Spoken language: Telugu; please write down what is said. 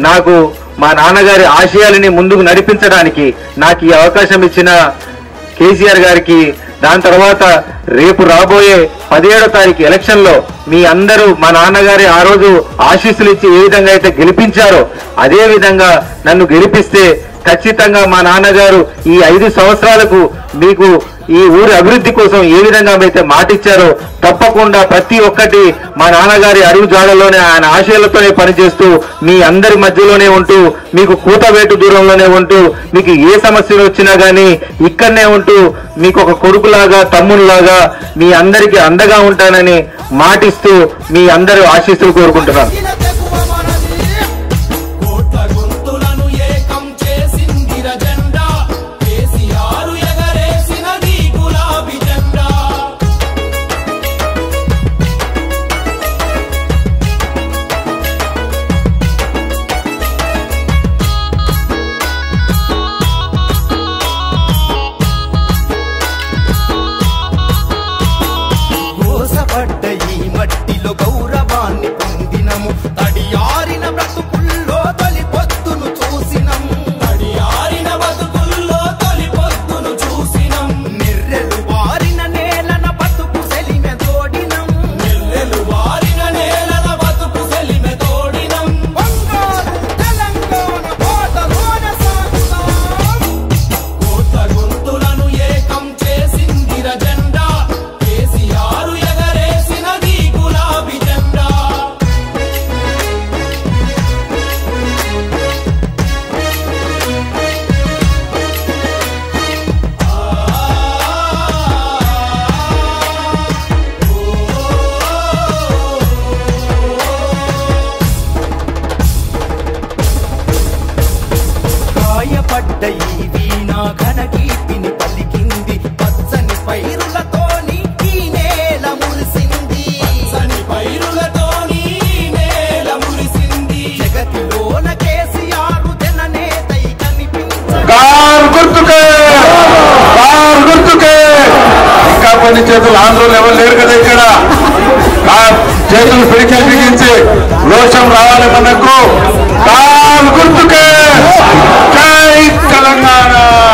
నాకు మా నాన్నగారి ఆశయాలని ముందుకు నడిపించడానికి నాకు ఈ అవకాశం ఇచ్చిన కేసీఆర్ గారికి దాని తర్వాత రేపు రాబోయే పదిహేడో తారీఖు ఎలక్షన్ లో మీ అందరూ మా నాన్నగారి ఆ రోజు ఆశీస్సులు ఇచ్చి ఏ విధంగా అయితే గెలిపించారో అదే విధంగా నన్ను గెలిపిస్తే ఖచ్చితంగా మా నాన్నగారు ఈ ఐదు సంవత్సరాలకు మీకు ఈ ఊరి అభివృద్ధి కోసం ఏ విధంగా అయితే మాటిచ్చారో తప్పకుండా ప్రతి ఒక్కటి మా నాన్నగారి అడుగు జాడలోనే ఆయన ఆశయాలతోనే పనిచేస్తూ మీ అందరి మధ్యలోనే ఉంటూ మీకు కూతవేటు దూరంలోనే ఉంటూ మీకు ఏ సమస్యలు వచ్చినా గానీ ఇక్కడనే ఉంటూ మీకు ఒక కొడుకులాగా తమ్ముళ్లాగా మీ అందరికి అండగా ఉంటానని మాటిస్తూ మీ అందరూ ఆశీస్సులు కోరుకుంటున్నాను గిన తెగువ మనది. కోట్ల గొంతులను ఏకం చేసిందిర జెండా కేసీఆర్ ఎగరేసినది గులాబీ జెండా మోసపడ్డ ఈ మట్టిలో గౌరవాన్ని పొందినము తడియారిన బ్రతుకుల్లో తొలి పొద్దును చూసినము తడియారిన బతుకుల్లో తొలి పొద్దును చూసినం నిర్రెలు వారిన నేలన బతుకు సెలిమె తోడినం నెల్లెలు వారిన నేలన బతుకు సెలిమె తోడినం బంగారు తెలంగాణ బాటలోన సాగుతాం కోట్ల గొంతులను ఏకం చేసిందిర జెండా కేసీఆర్ ఎగరేసినది గులాబీ జెండా గాయపడ్డ ఈ వీణ ఘన కీర్తిని పలికింది పచ్చని పైరులతోని ఈ నేల మురిసింది సని పైరులతోని నేల మురిసింది జగతిలోన కేసీఆర్ జననేతై కనిపించ కారు గుర్తుకే కారు గుర్తుకే ఇంకా కొన్ని చేతులు ఆంధ్రులు ఎవరు లేరు కదా ఇక్కడ కా- చేతులు పిడికిలు బిగించి రోషం రావాలి మనకు కారు గుర్తుకే జై తెలంగాణ